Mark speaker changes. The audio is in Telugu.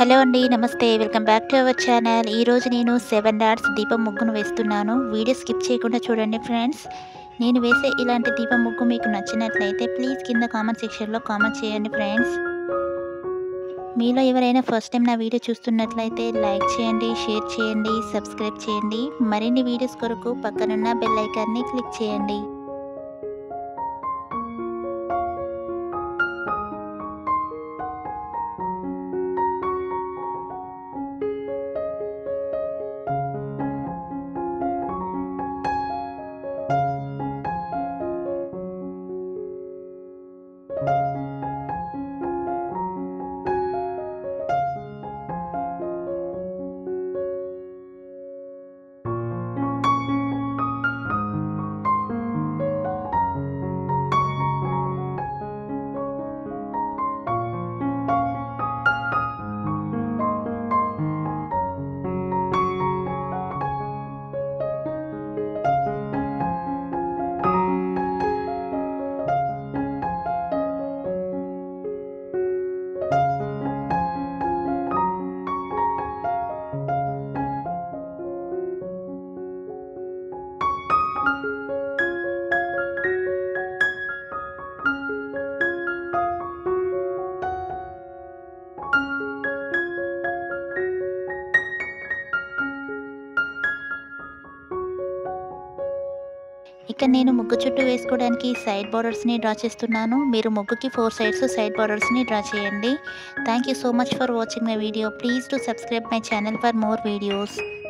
Speaker 1: హలో అండి నమస్తే welcome back to our channel ఈరోజు నేను సెవెన్ డాట్స్ దీపం ముగ్గును వేస్తున్నాను వీడియో స్కిప్ చేయకుండా చూడండి ఫ్రెండ్స్ నేను వేసే ఇలాంటి దీపం ముగ్గు మీకు నచ్చినట్లయితే ప్లీజ్ కింద కామెంట్ సెక్షన్లో కామెంట్ చేయండి ఫ్రెండ్స్ మీలో ఎవరైనా ఫస్ట్ టైం నా వీడియో చూస్తున్నట్లయితే లైక్ చేయండి షేర్ చేయండి సబ్స్క్రైబ్ చేయండి మరిన్ని వీడియోస్ కొరకు పక్కనున్న బెల్ ఐకాన్ని క్లిక్ చేయండి ఇక నేను ముగ్గు చుట్టూ వేసుకోవడానికి సైడ్ బార్డర్స్ని డ్రా చేస్తున్నాను మీరు ముగ్గుకి ఫోర్ సైడ్స్ సైడ్ బార్డర్స్ని డ్రా చేయండి thank you so much for watching my video please to subscribe my channel for more videos